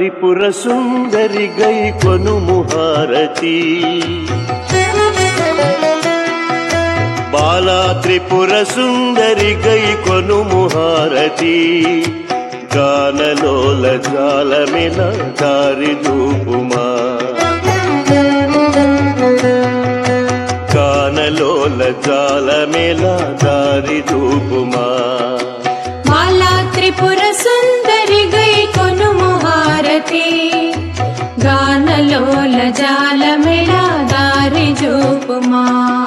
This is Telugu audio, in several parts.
త్రిపుర సుందరి గై కొనుము హారతి బాలా త్రిపుర సుందరి గై కొనుము హారతి గానలోల జాలమిల దారి చూపుమా గానలోల జాలమిల దారి చూపుమా మాలా త్రిపుర సుందరి గై కొనుము హారతి గానలోల జాలమిల దారి జూపుమా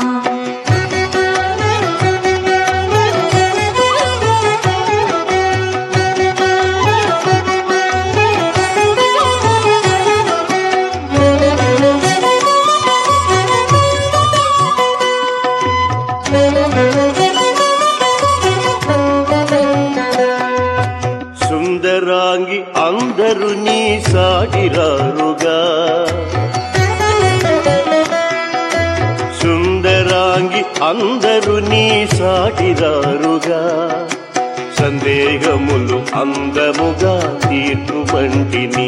సుందరాంగి అందరు నీ సాటిరారుగా సుందరాంగి అందరు నీ సాటిరారుగా సందేహములు అందముగా తీర్పు వంటిని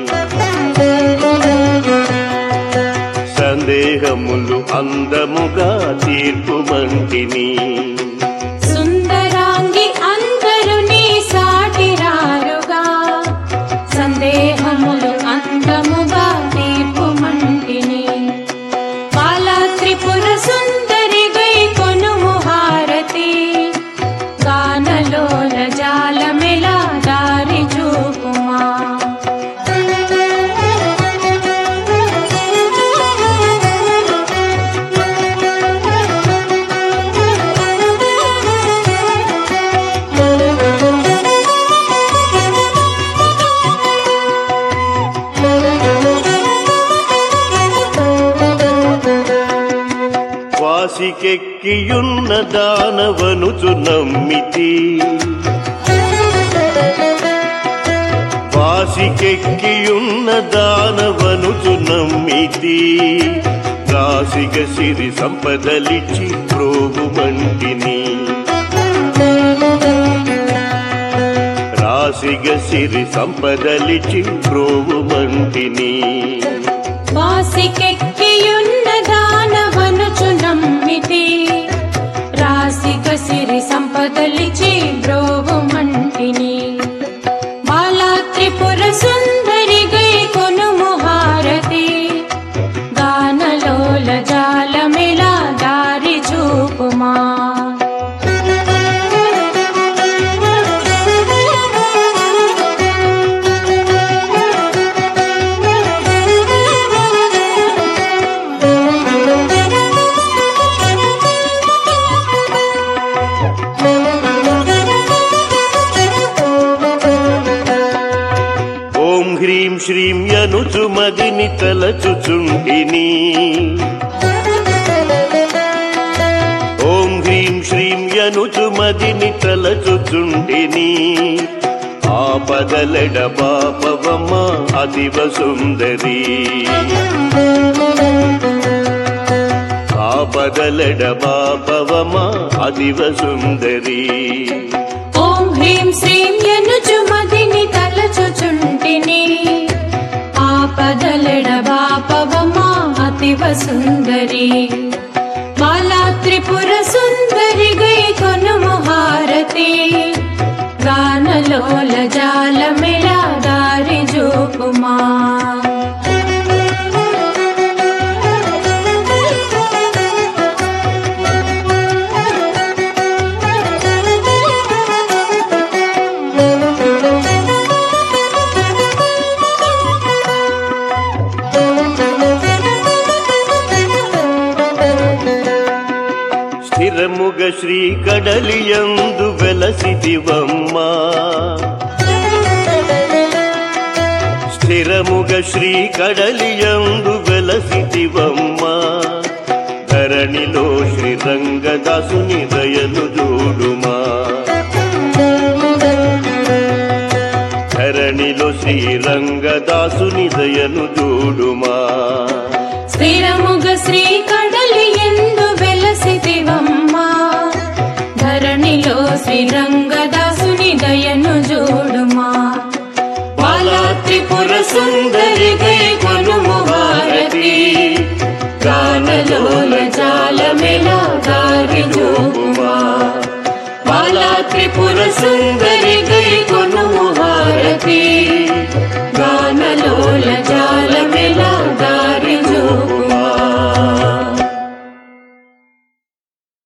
సందేహములు అందముగా తీర్పు వంటిని సుందరాంగి అందరు నీ సాటిరారుగా సందేహములు అందముగా తీర్పు మంటిని బాల త్రిపుర సుందరి గై కొనుము హారతి గానలోల జాలమిల దారి చూపుమా వాసికెక్కియున్న దానవనుచు నమ్మితి వాసికెక్కియున్న దానవనుచు నమ్మితి రాసిగ సిరి సంపదలిచ్చి ప్రోగు మంటిని రాసిగ సిరి సంపదలిచ్చి ప్రోగు మంటిని వాసికెక్కియున్న దానవనుచు నమ్మితి రాసిక సిరి సంపదలిచి బ్రోవు మంటిని బాలా త్రిపుర సుందరి గై కొనుము హారతి గానలోల జాలమిల దారి చూపుమా ఓం హ్రీం శ్రీం యనుచు మదిని తలచుచుండిని ఓం హ్రీం శ్రీం యనుచు మదిని తలచుచుండిని ఆపదలెడ పాపవమ్మ అదివ సుందరి ఆపదలెడ పాపవమ్మ అదివ సుందరి ఓం హ్రీం శ్రీం యనుచు మదిని తలచుచుంటిని ఆపదలెడ బాపవమా అతివ సుందరి బాలా త్రిపుర సుందరి గై కొనుము హారతి గానలోల జాలమిల దారి జూపుమా స్థిరముగ శ్రీ కడలియందు వెలసిదివమ్మా స్థిరముగ శ్రీ కడలియందు వెలసిదివమ్మా ధరణిలో శ్రీరంగదాసుని దయలు చూడుమా ధరణిలో శ్రీరంగదాసుని దయను చూడుమా స్థిరముగ శ్రీ కడలి ఎందు వెలసిదివమ్మా ధరణిలో శ్రీరంగదాసుని దయను జోడుమా బాలా త్రిపుర త్రిపుర సుందరి గై కొనుము హారతి గానలోల జాలమెలా దారి జోపుమా బాలా త్రిపుర సుందరి